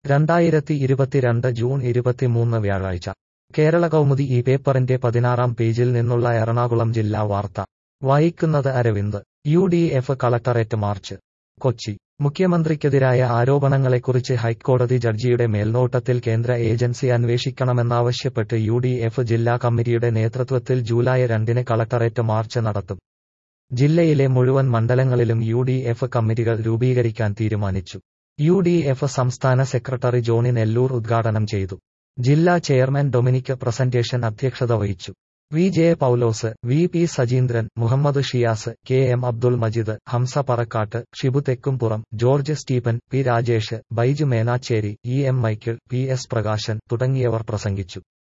രണ്ടായിരത്തി ഇരുപത്തിരണ്ട് ജൂൺ ഇരുപത്തിമൂന്ന് വ്യാഴാഴ്ച കേരള കൗമുദി ഈ പേപ്പറിന്റെ പതിനാറാം പേജിൽ നിന്നുള്ള എറണാകുളം ജില്ലാ വാർത്ത വായിക്കുന്നത് Aravind U D F collectorate March Kochi മുഖ്യമന്ത്രിക്കെതിരായ ആരോപണങ്ങളെക്കുറിച്ച് ഹൈക്കോടതി ജഡ്ജിയുടെ മേൽനോട്ടത്തിൽ കേന്ദ്ര ഏജൻസി അന്വേഷിക്കണമെന്നാവശ്യപ്പെട്ട് യു ഡി എഫ് ജില്ലാ കമ്മിറ്റിയുടെ നേതൃത്വത്തിൽ ജൂലൈ രണ്ടിന് കളക്ടറേറ്റ് മാർച്ച് നടത്തും ജില്ലയിലെ മുഴുവൻ മണ്ഡലങ്ങളിലും യു ഡി എഫ് കമ്മിറ്റികൾ രൂപീകരിക്കാൻ തീരുമാനിച്ചു യു ഡി എഫ് സംസ്ഥാന സെക്രട്ടറി ജോണി നെല്ലൂർ ഉദ്ഘാടനം ചെയ്തു ജില്ലാ ചെയർമാൻ ഡൊമിനിക് പ്രസന്റേഷൻ അധ്യക്ഷത വഹിച്ചു V J Paulose V P Sajeendran Muhammad Shiyas K M Abdul Majeed Hamsa Parakkat Shibu Thekkumpuram George Stephen P Rajesh Baiju Menachery E M Michael P S Prakashan തുടങ്ങിയവർ പ്രസംഗിച്ചു